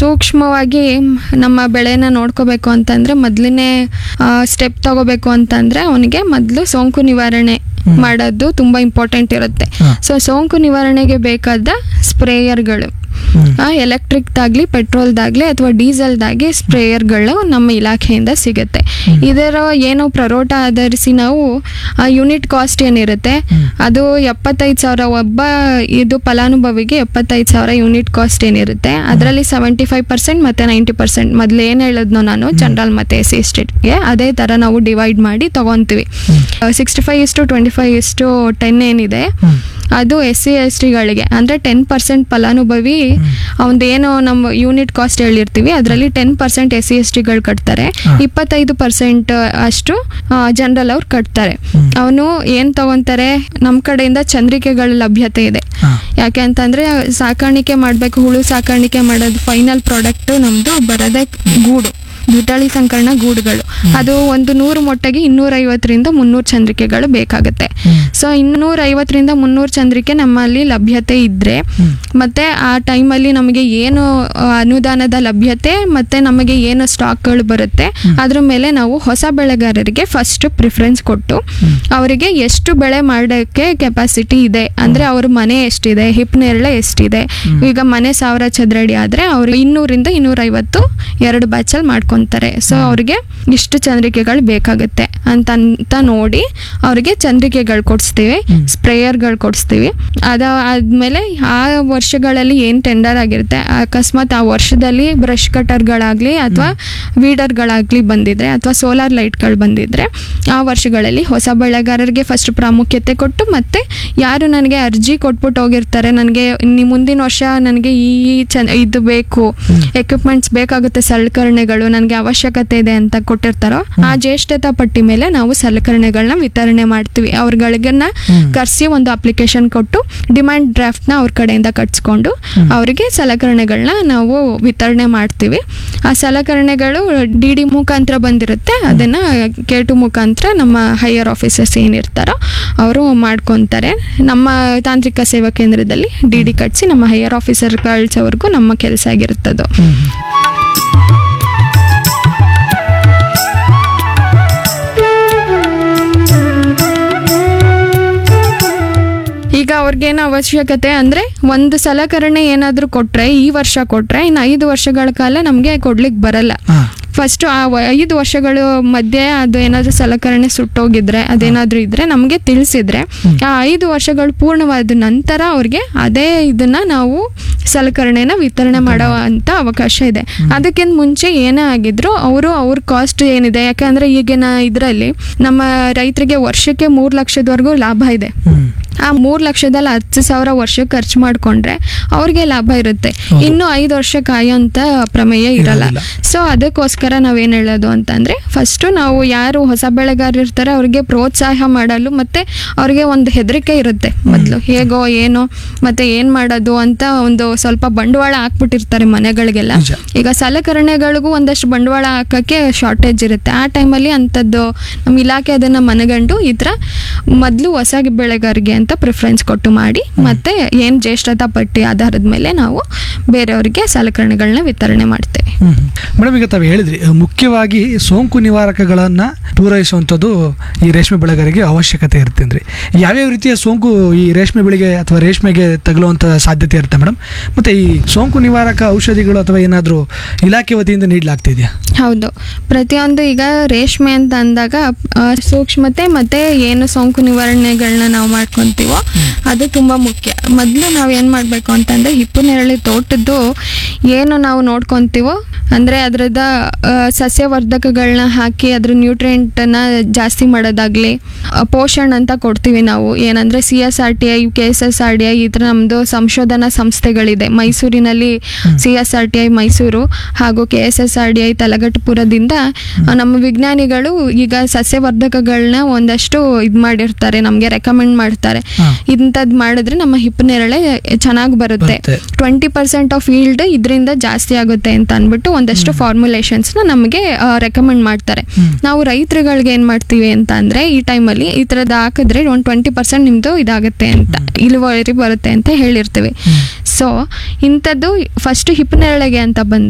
ಸೂಕ್ಷ್ಮವಾಗಿ ನಮ್ಮ ಬೆಳೆನ ನೋಡ್ಕೋಬೇಕು ಅಂತಂದ್ರೆ ಮೊದಲನೇ ಸ್ಟೆಪ್ ತಗೋಬೇಕು ಅಂತಂದ್ರೆ ಅವನಿಗೆ ಮೊದಲು ಸೋಂಕು ನಿವಾರಣೆ ಮಾಡೋದು ತುಂಬಾ ಇಂಪಾರ್ಟೆಂಟ್ ಇರುತ್ತೆ ಹಾ. ಸೊ ಸೋಂಕು ನಿವಾರಣೆಗೆ ಬೇಕಾದ ಸ್ಪ್ರೇಯರ್ಗಳು ಹ್ಮ್. ಎಲೆಕ್ಟ್ರಿಕ್ದಾಗ್ಲಿ ಪೆಟ್ರೋಲ್ದಾಗ್ಲಿ ಅಥವಾ ಡೀಸೆಲ್ದಾಗಿ ಸ್ಪ್ರೇಯರ್ಗಳು ನಮ್ಮ ಇಲಾಖೆಯಿಂದ ಸಿಗುತ್ತೆ ಇದರ ಏನು ಪ್ರರೋಟ ಆಧರಿಸಿ ನಾವು ಯೂನಿಟ್ ಕಾಸ್ಟ್ ಏನಿರುತ್ತೆ ಅದು ಎಪ್ಪತ್ತೈದು ಸಾವಿರ ಒಬ್ಬ ಇದು ಫಲಾನುಭವಿಗೆ ಎಪ್ಪತ್ತೈದು ಸಾವಿರ ಯೂನಿಟ್ ಕಾಸ್ಟ್ ಏನಿರುತ್ತೆ ಅದರಲ್ಲಿ ಸೆವೆಂಟಿ ಫೈವ್ ಪರ್ಸೆಂಟ್ ಮತ್ತು ನೈಂಟಿ ಪರ್ಸೆಂಟ್ ಮೊದಲು ಏನು ಹೇಳಿದ್ನೋ ನಾನು ಜನರಲ್ ಮತ್ತು ಎಸ್ ಸಿ ಎಸ್ಟಿಗೆ ಅದೇ ಥರ ನಾವು ಡಿವೈಡ್ ಮಾಡಿ ತಗೊತೀವಿ ಸಿಕ್ಸ್ಟಿ ಫೈವ್ ಇಸ್ಟು ಟ್ವೆಂಟಿ ಫೈವ್ ಇಸ್ಟು ಟೆನ್ ಏನಿದೆ ಹ್ಮ್. ಅದು ಎಸ್ ಸಿ ಎಸ್ ಟಿಗಳಿಗೆ ಅಂದರೆ ಟೆನ್ ಪರ್ಸೆಂಟ್ ಫಲಾನುಭವಿ ಅವನದೇನು ನಮ್ಮ ಯೂನಿಟ್ ಕಾಸ್ಟ್ ಹೇಳಿರ್ತೀವಿ ಅದರಲ್ಲಿ ten percent S C S ಟಿಗಳು ಕಟ್ತಾರೆ ಹಾ. ಇಪ್ಪತ್ತೈದು ಪರ್ಸೆಂಟ್ ಅಷ್ಟು ಜನರಲ್ ಅವ್ರು ಕಟ್ತಾರೆ ಹ್ಮ್. ಅವನು ಏನು ತಗೊಂತಾರೆ ನಮ್ಮ ಕಡೆಯಿಂದ ಚಂದ್ರಿಕೆಗಳ ಲಭ್ಯತೆ ಇದೆ ಹಾ. ಯಾಕೆ ಅಂತಂದ್ರೆ ಸಾಕಾಣಿಕೆ ಮಾಡಬೇಕು ಹುಳು ಸಾಕಾಣಿಕೆ ಮಾಡೋದು ಫೈನಲ್ ಪ್ರಾಡಕ್ಟ್ ನಮ್ದು ಬರೋದೇ ಗೂಡು ದ್ವಿತಳಿ ಸಂಕರಣ ಗೂಡುಗಳು ಅದು ಒಂದು ನೂರು ಮೊಟ್ಟೆಗೆ ಇನ್ನೂರ ಐವತ್ತರಿಂದ ಮುನ್ನೂರು ಚಂದ್ರಿಕೆಗಳು ಬೇಕಾಗುತ್ತೆ ಹ್ಮ್. ಸೊ ಇನ್ನೂರ ಐವತ್ತರಿಂದ ಮುನ್ನೂರು ಚಂದ್ರಿಕೆ ನಮ್ಮಲ್ಲಿ ಲಭ್ಯತೆ ಇದ್ರೆ ಹ್ಮ್. ಮತ್ತೆ ಆ ಟೈಮಲ್ಲಿ ನಮಗೆ ಏನು ಆ, ಅನುದಾನದ ಲಭ್ಯತೆ ಮತ್ತೆ ನಮಗೆ ಏನು ಸ್ಟಾಕ್ಗಳು ಬರುತ್ತೆ ಅದ್ರ ಮೇಲೆ ನಾವು ಹೊಸ ಬೆಳೆಗಾರರಿಗೆ ಫಸ್ಟ್ ಪ್ರಿಫರೆನ್ಸ್ ಕೊಟ್ಟು ಅವರಿಗೆ ಎಷ್ಟು ಬೆಳೆ ಮಾಡೋಕ್ಕೆ ಕೆಪಾಸಿಟಿ ಇದೆ ಅಂದ್ರೆ ಅವ್ರ ಮನೆ ಎಷ್ಟಿದೆ ಹಿಪ್ ನೇರಳೆ ಎಷ್ಟಿದೆ ಈಗ ಮನೆ ಸಾವಿರ ಚದರಡಿ ಆದ್ರೆ ಅವರು ಇನ್ನೂರಿಂದ ಇನ್ನೂರೈವತ್ತು ಎರಡು ಬ್ಯಾಚಲ್ಲಿ ಮಾಡ್ಕೊತಾರೆ ಸೊ ಅವ್ರಿಗೆ ಇಷ್ಟು ಚಂದ್ರಿಕೆಗಳು ಬೇಕಾಗುತ್ತೆ ಅಂತ ಅಂತ ನೋಡಿ ಅವ್ರಿಗೆ ಚಂದ್ರಿಕೆಗಳು ಕೊಡಿಸ್ತೀವಿ ಸ್ಪ್ರೇಯರ್ಗಳು ಕೊಡಿಸ್ತೀವಿ ಅದ ಆದ್ಮೇಲೆ ಆ ವರ್ಷಗಳಲ್ಲಿ ಏನು ಟೆಂಡರ್ ಆಗಿರುತ್ತೆ ಅಕಸ್ಮಾತ್ ಆ ವರ್ಷದಲ್ಲಿ ಬ್ರಷ್ ಕಟರ್ಗಳಾಗಲಿ ಅಥವಾ ವೀಡರ್ಗಳಾಗಲಿ ಬಂದಿದ್ರೆ ಅಥವಾ ಸೋಲಾರ್ ಲೈಟ್ಗಳು ಬಂದಿದ್ರೆ ಆ ವರ್ಷಗಳಲ್ಲಿ ಹೊಸ ಬೆಳೆಗಾರರಿಗೆ ಫಸ್ಟ್ ಪ್ರಾಮುಖ್ಯತೆ ಕೊಟ್ಟು ಮತ್ತೆ ಯಾರು ನನಗೆ ಅರ್ಜಿ ಕೊಟ್ಬಿಟ್ಟು ಹೋಗಿರ್ತಾರೆ ನನಗೆ ನಿ- ಮುಂದಿನ ವರ್ಷ ನನಗೆ ಈ ಈ ಚ ಇದು ಬೇಕು ಎಕ್ವಿಪ್ಮೆಂಟ್ಸ್ ಬೇಕಾಗುತ್ತೆ ಸಲಕರಣೆಗಳು ನನಗೆ ಅವಶ್ಯಕತೆ ಇದೆ ಅಂತ ಕೊಟ್ಟಿರ್ತಾರೋ ಆ ಜ್ಯೇಷ್ಠತಾ ಪಟ್ಟಿ ಮೇಲೆ ನಾವು ಸಲಕರಣೆಗಳನ್ನ ವಿತರಣೆ ಮಾಡ್ತೀವಿ ಅವ್ರಗಳಿಗನ್ನ ಕರೆಸಿ ಒಂದು ಅಪ್ಲಿಕೇಶನ್ ಕೊಟ್ಟು ಡಿಮ್ಯಾಂಡ್ ಡ್ರಾಫ್ಟ್ನ ಅವ್ರ ಕಡೆಯಿಂದ ಕಟ್ಸ್ಕೊಂಡು ಅವರಿಗೆ ಸಲಕರಣೆಗಳನ್ನ ನಾವು ವಿತರಣೆ ಮಾಡ್ತೀವಿ ಆ ಸಲಕರಣೆಗಳು ಡಿ ಡಿ ಮುಖಾಂತರ ಬಂದಿರುತ್ತೆ ಅದನ್ನ ಕೆ ಟು ಮುಖಾಂತರ ನಮ್ಮ ಹೈಯರ್ ಆಫೀಸರ್ಸ್ ಏನಿರ್ತಾರೋ ಅವರು ಮಾಡ್ಕೊತಾರೆ ನಮ್ಮ ತಾಂತ್ರಿಕ ಸೇವಾ ಕೇಂದ್ರದಲ್ಲಿ ಡಿ ಡಿ ಕಟ್ಸಿ ನಮ್ಮ ಹೈಯರ್ ಆಫೀಸರ್ ಕಳ್ಸೋವರೆಗೂ ನಮ್ಮ ಕೆಲಸ ಆಗಿರುತ್ತದು ಹ್ಮ್. ಈಗ ಅವ್ರಿಗೇನು ಅವಶ್ಯಕತೆ ಅಂದ್ರೆ ಒಂದು ಸಲಕರಣೆ ಏನಾದರೂ ಕೊಟ್ರೆ ಈ ವರ್ಷ ಕೊಟ್ರೆ ಇನ್ನು ಐದು ವರ್ಷಗಳ ಕಾಲ ನಮಗೆ ಕೊಡ್ಲಿಕ್ಕೆ ಬರಲ್ಲ ಹಾ. ಫಸ್ಟ್ ಆ ವ- ಐದು ವರ್ಷಗಳು ಮಧ್ಯೆ ಅದು ಏನಾದರೂ ಸಲಕರಣೆ ಸುಟ್ಟೋಗಿದ್ರೆ ಅದೇನಾದ್ರೂ ಇದ್ರೆ ನಮಗೆ ತಿಳಿಸಿದ್ರೆ ಆ ಐದು ವರ್ಷಗಳು ಪೂರ್ಣವಾದ ನಂತರ ಅವ್ರಿಗೆ ಅದೇ ಇದನ್ನ ನಾವು ಸಲಕರಣೆನ ವಿತರಣೆ ಮಾಡೋ ಅಂತ ಅವಕಾಶ ಇದೆ ಅದಕ್ಕಿಂತ ಮುಂಚೆ ಏನೇ ಆಗಿದ್ರು ಅವರು ಅವ್ರ ಕಾಸ್ಟ್ ಏನಿದೆ ಯಾಕಂದ್ರೆ ಈಗಿನ ಇದರಲ್ಲಿ ನಮ್ಮ ರೈತರಿಗೆ ವರ್ಷಕ್ಕೆ ಮೂರು ಲಕ್ಷದವರೆಗೂ ಲಾಭ ಇದೆ ಹ್ಮ್. ಆ ಮೂರು ಲಕ್ಷದಲ್ಲಿ ಹತ್ತು ಸಾವಿರ ವರ್ಷಕ್ಕೆ ಖರ್ಚು ಮಾಡ್ಕೊಂಡ್ರೆ ಅವ್ರಿಗೆ ಲಾಭ ಇರುತ್ತೆ ಹೌದು. ಇನ್ನು ಐದು ವರ್ಷ ಕಾಯೋಂಥ ಪ್ರಮೇಯ ಇರಲ್ಲ ಇರೋದಿಲ್ಲ. ಸೊ ಅದಕ್ಕೋಸ್ಕರ ನಾವೇನು ಹೇಳೋದು ಅಂತಂದ್ರೆ ಫಸ್ಟು ನಾವು ಯಾರು ಹೊಸ ಬೆಳೆಗಾರರು ಇರ್ತಾರೆ ಅವ್ರಿಗೆ ಪ್ರೋತ್ಸಾಹ ಮಾಡಲು ಮತ್ತೆ ಅವ್ರಿಗೆ ಒಂದು ಹೆದರಿಕೆ ಇರುತ್ತೆ ಮೊದಲು ಹೇಗೋ ಏನೋ ಮತ್ತೆ ಏನ್ ಮಾಡೋದು ಅಂತ ಒಂದು ಸ್ವಲ್ಪ ಬಂಡವಾಳ ಹಾಕ್ಬಿಟ್ಟಿರ್ತಾರೆ ಮನೆಗಳಿಗೆಲ್ಲ ನಿಜ. ಈಗ ಸಲಕರಣೆಗಳಿಗೂ ಒಂದಷ್ಟು ಬಂಡವಾಳ ಹಾಕಕ್ಕೆ ಶಾರ್ಟೇಜ್ ಇರುತ್ತೆ ಆ ಟೈಮಲ್ಲಿ ಅಂಥದ್ದು ನಮ್ಮ ಇಲಾಖೆ ಅದನ್ನ ಮನಗಂಡು ಈ ಥರ ಮೊದಲು ಹೊಸ ಬೆಳೆಗಾರಿಗೆ ಅಂತ ಪ್ರಿಫರೆನ್ಸ್ ಕೊಟ್ಟು ಮಾಡಿ ಮತ್ತೆ ಏನು ಜ್ಯೇಷ್ಠತಾ ಪಟ್ಟಿ ಆಧಾರದ ಮೇಲೆ ನಾವು ಬೇರೆಯವರಿಗೆ ಸಲಕರಣೆಗಳನ್ನ ವಿತರಣೆ ಮಾಡ್ತೇವೆ ಹ್ಮ್. ಮೇಡಮ್ ಈಗ ತಾವು ಹೇಳಿದ್ರಿ ಅಹ್, ಮುಖ್ಯವಾಗಿ ಸೋಂಕು ನಿವಾರಕಗಳನ್ನ ಪೂರೈಸುವಂಥದ್ದು ಈ ರೇಷ್ಮೆ ಬೆಳೆಗಾರರಿಗೆ ಅವಶ್ಯಕತೆ ಇರುತ್ತೆ ಅಂದ್ರೆ ಯಾವ್ಯಾವ ರೀತಿಯ ಸೋಂಕು ಈ ರೇಷ್ಮೆ ಬೆಳೆಗೆ ಅಥವಾ ರೇಷ್ಮೆಗೆ ತಗುಲುವಂಥ ಸಾಧ್ಯತೆ ಇರುತ್ತೆ ಮೇಡಮ್ ಮತ್ತೆ ಈ ಸೋಂಕು ನಿವಾರಕ ಔಷಧಿಗಳು ಅಥವಾ ಏನಾದರೂ ಇಲಾಖೆ ವತಿಯಿಂದ ನೀಡಲಾಗ್ತಿದೆಯಾ ಹೌದು ಪ್ರತಿಯೊಂದು ಈಗ ರೇಷ್ಮೆ ಅಂತ ಅಂದಾಗ ಆ, ಸೂಕ್ಷ್ಮತೆ ಮತ್ತೆ ಏನು ಸೋಂಕು ನಿವಾರಣೆಗಳನ್ನ ನಾವು ಮಾಡ್ಕೊಂತೀವೋ ಅದು ತುಂಬಾ ಮುಖ್ಯ ಮೊದಲು ನಾವು ಏನು ಮಾಡಬೇಕು ಅಂತಂದ್ರೆ ಹಿಪ್ಪು ನೆರಳಿ ತೋಟದ್ದು ಏನು ನಾವು ನೋಡ್ಕೊಂತೀವೋ ಅಂದ್ರೆ ಅದ್ರದ ಆ, ಸಸ್ಯವರ್ಧಕಗಳನ್ನ ಹಾಕಿ ಅದ್ರ ನ್ಯೂಟ್ರಿಯೆಂಟನ್ನ ಜಾಸ್ತಿ ಮಾಡೋದಾಗ್ಲಿ ಆ, ಪೋಷಣ್ ಅಂತ ಕೊಡ್ತೀವಿ ನಾವು ಏನಂದ್ರೆ C S R T I K S S R D I ಈ ಥರ ನಮ್ಮದು ಸಂಶೋಧನಾ ಸಂಸ್ಥೆಗಳಿದೆ ಮೈಸೂರಿನಲ್ಲಿ C S R T I Mysuru ಹಾಗೂ K S S R D I ತಲಗಟ್ಟಪುರದಿಂದ ಆ, ನಮ್ಮ ವಿಜ್ಞಾನಿಗಳು ಈಗ ಸಸ್ಯವರ್ಧಕಗಳನ್ನ ಒಂದಷ್ಟು ಇದು ಮಾಡಿರ್ತಾರೆ ನಮಗೆ ರೆಕಮೆಂಡ್ ಮಾಡ್ತಾರೆ ಹಾ. ಇಂಥದ್ದು ಮಾಡಿದ್ರೆ ನಮ್ಮ ಹಿಪ್ ನೇರಳೆ ಚೆನ್ನಾಗಿ ಬರುತ್ತೆ ಬರುತ್ತೆ. ಟ್ವೆಂಟಿ ಪರ್ಸೆಂಟ್ ಆಫ್ ಈಲ್ಡ್ ಇದರಿಂದ ಜಾಸ್ತಿ ಆಗುತ್ತೆ ಅಂತ ಅಂದ್ಬಿಟ್ಟು ಒಂದಷ್ಟು ಫಾರ್ಮುಲೇಷನ್ಸ್ನ ನಮಗೆ ರೆಕಮೆಂಡ್ ಮಾಡ್ತಾರೆ ನಾವು ರೈತರುಗಳಿಗೆ ಏನು ಮಾಡ್ತೀವಿ ಅಂತ ಅಂದರೆ ಈ ಟೈಮಲ್ಲಿ ಈ ಥರದ್ದು ಹಾಕಿದ್ರೆ ಒಂದು ಟ್ವೆಂಟಿ ಪರ್ಸೆಂಟ್ ನಿಮ್ಮದು ಇದಾಗುತ್ತೆ ಅಂತ ಇಳುವರಿ ಬರುತ್ತೆ ಅಂತ ಹೇಳಿರ್ತೀವಿ ಸೊ ಇಂಥದ್ದು ಫಸ್ಟ್ ಹಿಪ್ ನೇರಳೆಗೆ ಅಂತ ಬಂದ